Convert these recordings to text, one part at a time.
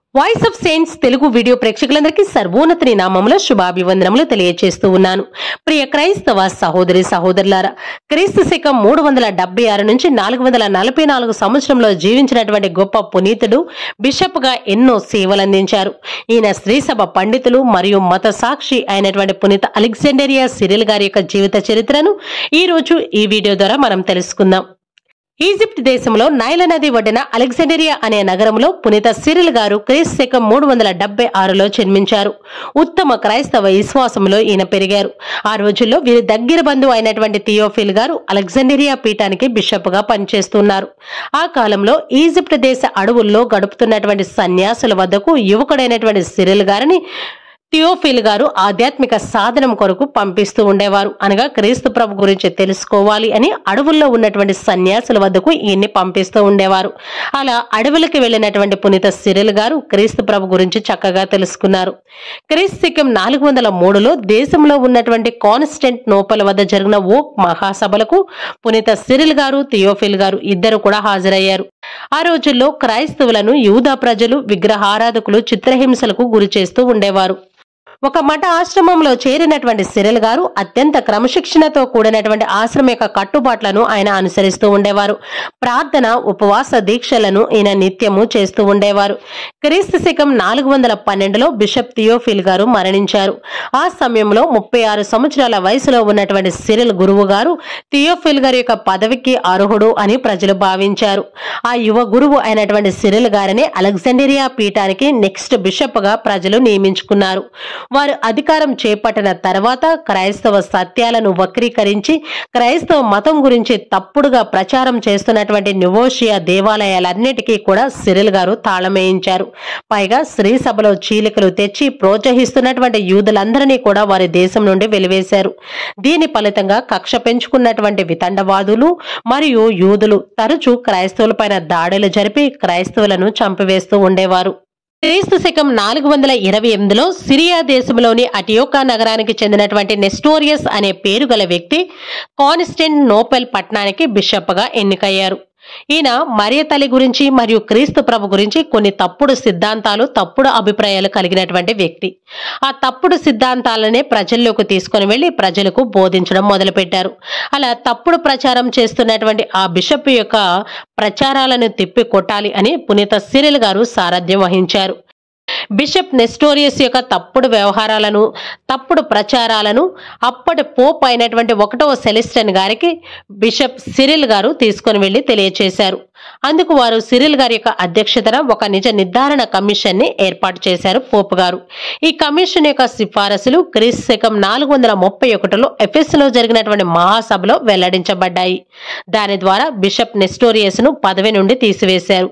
voice of saints Telugu video ప్రేక్షకులందరికీ సర్వోన్నతిని నామంలో శుభాభివందనములు తెలియజేస్తూ ఉన్నాను ప్రియ క్రైస్తవ సహోదరి సహోదరులారా క్రీస్తు శకం మూడు వందల డెబ్బై ఆరు నుంచి నాలుగు వందల నలభై నాలుగు సంవత్సరంలో జీవించినటువంటి గొప్ప పునీతుడు బిషప్ గా ఎన్నో సేవలు అందించారు ఈయన స్త్రీసభ పండితులు మరియు మత సాక్షి అయినటువంటి పునీత అలెగ్జాండరియా సిరిల్ గారి యొక్క జీవిత చరిత్రను ఈ రోజు ఈ వీడియో ద్వారా మనం తెలుసుకుందాం ఈజిప్ట్ దేశంలో నైల నది ఒడ్డున అలెగ్జాండరియా అనే నగరంలో పునీత సిరిల్ గారు క్రీస్తు శకం మూడు వందల డెబ్బై ఆరులో జన్మించారు ఉత్తమ క్రైస్తవ విశ్వాసంలో ఈయన పెరిగారు ఆ రోజుల్లో వీరి దగ్గర బంధువు అయినటువంటి థియోఫిల్ గారు అలెగ్జాండరియా పీఠానికి బిషప్ గా పనిచేస్తున్నారు ఆ కాలంలో ఈజిప్ట్ దేశ అడవుల్లో గడుపుతున్నటువంటి సన్యాసుల వద్దకు యువకుడైనటువంటి సిరిల్ గారిని థియోఫిల్ గారు ఆధ్యాత్మిక సాధనం కొరకు పంపిస్తూ ఉండేవారు అనగా క్రీస్తు ప్రభు గురించి తెలుసుకోవాలి అని అడవుల్లో ఉన్నటువంటి సన్యాసుల వద్దకు ఈయన్ని పంపిస్తూ ఉండేవారు అలా అడవులకి వెళ్ళినటువంటి పునీత సిరిల్ గారు క్రీస్తు ప్రభు గురించి చక్కగా తెలుసుకున్నారు క్రీస్తు శకం నాలుగు వందల మూడులో దేశంలో ఉన్నటువంటి కాన్స్టెంట్ నోపల్ వద్ద జరిగిన ఓక్ మహాసభలకు పునీత సిరిల్ గారు థియోఫిల్ గారు ఇద్దరు కూడా హాజరయ్యారు ఆ రోజుల్లో క్రైస్తవులను యూదా ప్రజలు విగ్రహారాధకులు చిత్రహింసలకు గురి చేస్తూ ఉండేవారు ఒక మఠ ఆశ్రమంలో చేరినటువంటి సిరిల్ గారు అత్యంత క్రమశిక్షణతో కూడినటువంటి ఆశ్రమ యొక్క కట్టుబాట్లను ఆయన అనుసరిస్తూ ఉండేవారు ప్రార్థన ఉపవాస దీక్షలను ఈయన నిత్యము చేస్తూ ఉండేవారు క్రీస్తు శకం నాలుగు వందల పన్నెండులో బిషప్ థియోఫిల్ గారు మరణించారు ఆ సమయంలో ముప్పై ఆరు సంవత్సరాల వయసులో ఉన్నటువంటి సిరిల్ గురువు గారు థియోఫిల్ గారి యొక్క పదవికి అర్హుడు అని ప్రజలు భావించారు ఆ యువ గురువు అయినటువంటి సిరిల్ గారిని అలెగ్జాండరియా పీఠానికి నెక్స్ట్ బిషప్ గా ప్రజలు నియమించుకున్నారు వారు అధికారం చేపట్టిన తర్వాత క్రైస్తవ సత్యాలను వక్రీకరించి క్రైస్తవ మతం గురించి తప్పుడుగా ప్రచారం చేస్తున్నటువంటి నివోషియా దేవాలయాలన్నిటికీ కూడా సిరిల్ గారు తాళమేయించారు పైగా స్త్రీ సభలో చీలికలు తెచ్చి ప్రోత్సహిస్తున్నటువంటి యూదులందరినీ కూడా వారి దేశం నుండి వెలివేశారు దీని ఫలితంగా కక్ష పెంచుకున్నటువంటి వితండవాదులు మరియు యూదులు తరచూ క్రైస్తవులపైన దాడులు జరిపి క్రైస్తవులను చంపివేస్తూ ఉండేవారు క్రీస్తు శకం నాలుగు వందల ఇరవై ఎనిమిదిలో సిరియా దేశంలోని అటియోకా నగరానికి చెందినటువంటి నెస్టోరియస్ అనే పేరు గల వ్యక్తి కాన్స్టెంట్ నోపెల్ పట్టణానికి బిషప్ గా ఎన్నికయ్యారు ఈయన మరియ తల్లి గురించి మరియు క్రీస్తు ప్రభు గురించి కొన్ని తప్పుడు సిద్ధాంతాలు తప్పుడు అభిప్రాయాలు కలిగినటువంటి వ్యక్తి ఆ తప్పుడు సిద్ధాంతాలనే ప్రజల్లోకి తీసుకొని వెళ్లి ప్రజలకు బోధించడం మొదలుపెట్టారు అలా తప్పుడు ప్రచారం చేస్తున్నటువంటి ఆ బిషప్ యొక్క ప్రచారాలను తిప్పి కొట్టాలి అని పునీత సిరిల్ గారు సారథ్యం వహించారు బిషప్ నెస్టోరియస్ యొక్క తప్పుడు వ్యవహారాలను తప్పుడు ప్రచారాలను అప్పటి పోప్ అయినటువంటి ఒకటవ సెలిస్టన్ గారికి బిషప్ సిరిల్ గారు తీసుకొని వెళ్లి తెలియచేశారు అందుకు వారు సిరిల్ గారి యొక్క అధ్యక్షతన ఒక నిజ నిర్ధారణ కమిషన్ ని ఏర్పాటు చేశారు పోప్ గారు ఈ కమిషన్ యొక్క సిఫారసులు క్రీస్తు శకం నాలుగు వందల ముప్పై ఒకటిలో ఎఫెస్ లో జరిగినటువంటి మహాసభలో వెల్లడించబడ్డాయి దాని ద్వారా బిషప్ నెస్టోరియస్ ను పదవి నుండి తీసివేశారు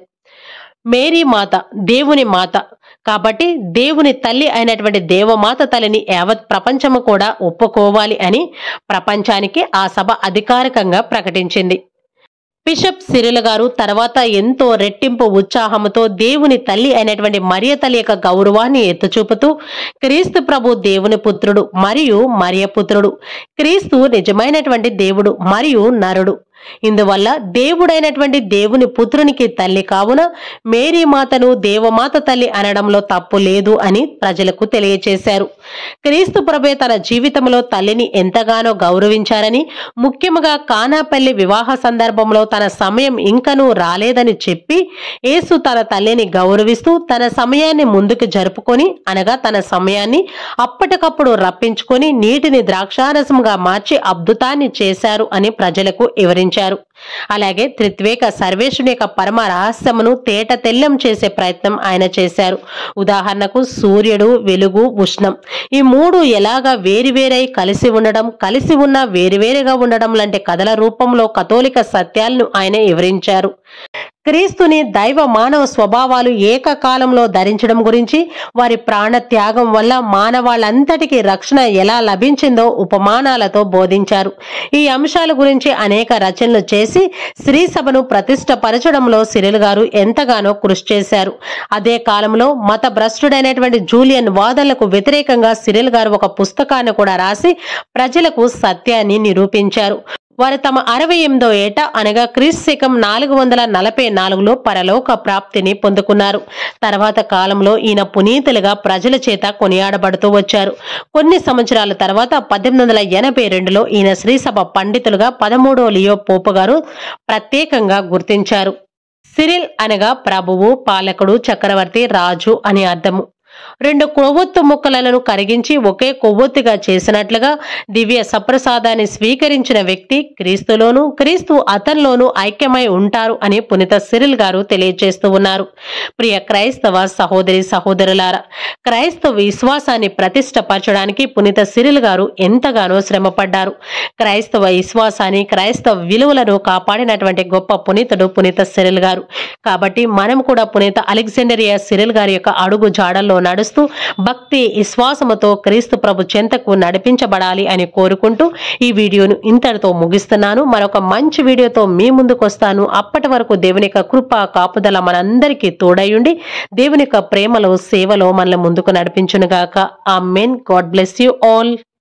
మేరీ మాత దేవుని మాత కాబట్టి దేవుని తల్లి అయినటువంటి దేవమాత తల్లిని యావత్ ప్రపంచము కూడా ఒప్పుకోవాలి అని ప్రపంచానికి ఆ సభ అధికారికంగా ప్రకటించింది బిషప్ సిరిల గారు తర్వాత ఎంతో రెట్టింపు ఉత్సాహంతో దేవుని తల్లి అయినటువంటి మరియ తల్లి యొక్క గౌరవాన్ని ఎత్తుచూపుతూ క్రీస్తు ప్రభు దేవుని పుత్రుడు మరియు మరియ పుత్రుడు క్రీస్తు నిజమైనటువంటి దేవుడు మరియు నరుడు ఇందువల్ల దేవుడైనటువంటి దేవుని పుత్రునికి తల్లి కావున మేరీ మాతను దేవమాత తల్లి అనడంలో తప్పు లేదు అని ప్రజలకు తెలియచేశారు క్రీస్తు ప్రభే తన జీవితంలో తల్లిని ఎంతగానో గౌరవించారని ముఖ్యముగా కానాపల్లి వివాహ సందర్భంలో తన సమయం ఇంకనూ రాలేదని చెప్పి యేసు తన తల్లిని గౌరవిస్తూ తన సమయాన్ని ముందుకు జరుపుకొని అనగా తన సమయాన్ని అప్పటికప్పుడు రప్పించుకొని నీటిని ద్రాక్షారసంగా మార్చి అద్భుతాన్ని చేశారు అని ప్రజలకు వివరించారు అలాగే త్రిత్వేక సర్వేశ్వరుని యొక్క పరమ రహస్యమును తేట తెల్లం చేసే ప్రయత్నం ఆయన చేశారు ఉదాహరణకు సూర్యుడు వెలుగు ఉష్ణం ఈ మూడు ఎలాగా వేరువేరై కలిసి ఉండడం కలిసి ఉన్న వేరువేరుగా ఉండడం లాంటి కథల రూపంలో కథోలిక సత్యాలను ఆయన వివరించారు క్రీస్తుని దైవ మానవ స్వభావాలు ఏకకాలంలో ధరించడం గురించి వారి ప్రాణ త్యాగం వల్ల మానవాళ్ళంతటికీ రక్షణ ఎలా లభించిందో ఉపమానాలతో బోధించారు ఈ అంశాల గురించి అనేక రచనలు చేసి స్త్రీ సభను ప్రతిష్టపరచడంలో సిరిల్ గారు ఎంతగానో కృషి చేశారు అదే కాలంలో మత భ్రష్టుడైనటువంటి జూలియన్ వాదనలకు వ్యతిరేకంగా సిరిల్ గారు ఒక పుస్తకాన్ని కూడా రాసి ప్రజలకు సత్యాన్ని నిరూపించారు వారు తమ అరవై ఎనిమిదో ఏట అనగా క్రీస్తు శకం నాలుగు వందల నలభై నాలుగులో పరలోక ప్రాప్తిని పొందుకున్నారు తర్వాత కాలంలో ఈయన పునీతులుగా ప్రజల చేత కొనియాడబడుతూ వచ్చారు కొన్ని సంవత్సరాల తర్వాత పద్దెనిమిది వందల ఎనభై రెండులో ఈయన శ్రీసభ పండితులుగా పదమూడో లియో పోపు గారు ప్రత్యేకంగా గుర్తించారు సిరిల్ అనగా ప్రభువు పాలకుడు చక్రవర్తి రాజు అని అర్థము రెండు కొవ్వొత్తు ముక్కలను కరిగించి ఒకే కొవ్వొత్తిగా చేసినట్లుగా దివ్య సప్రసాదాన్ని స్వీకరించిన వ్యక్తి క్రీస్తులోను క్రీస్తు అతనిలోను ఐక్యమై ఉంటారు అని పునిత సిరిల్ గారు తెలియజేస్తూ ఉన్నారు ప్రియ క్రైస్తవ సహోదరి సహోదరులారా క్రైస్తవ విశ్వాసాన్ని ప్రతిష్టపరచడానికి పునిత సిరిల్ గారు ఎంతగానో శ్రమపడ్డారు క్రైస్తవ విశ్వాసాన్ని క్రైస్తవ విలువలను కాపాడినటువంటి గొప్ప పునీతుడు పునీత సిరిల్ గారు కాబట్టి మనం కూడా పునీత అలెగ్జాండరియా సిరిల్ గారి యొక్క అడుగు జాడల్లో నడుస్తూ భక్తి విశ్వాసముతో క్రీస్తు ప్రభు చెంతకు నడిపించబడాలి అని కోరుకుంటూ ఈ వీడియోను ఇంతటితో ముగిస్తున్నాను మరొక మంచి వీడియోతో మీ ముందుకు వస్తాను అప్పటి వరకు దేవుని యొక్క కృప కాపుదల మనందరికీ తోడయుండి దేవుని యొక్క ప్రేమలో సేవలో మనల్ని ముందుకు నడిపించునుగాక amen God bless you all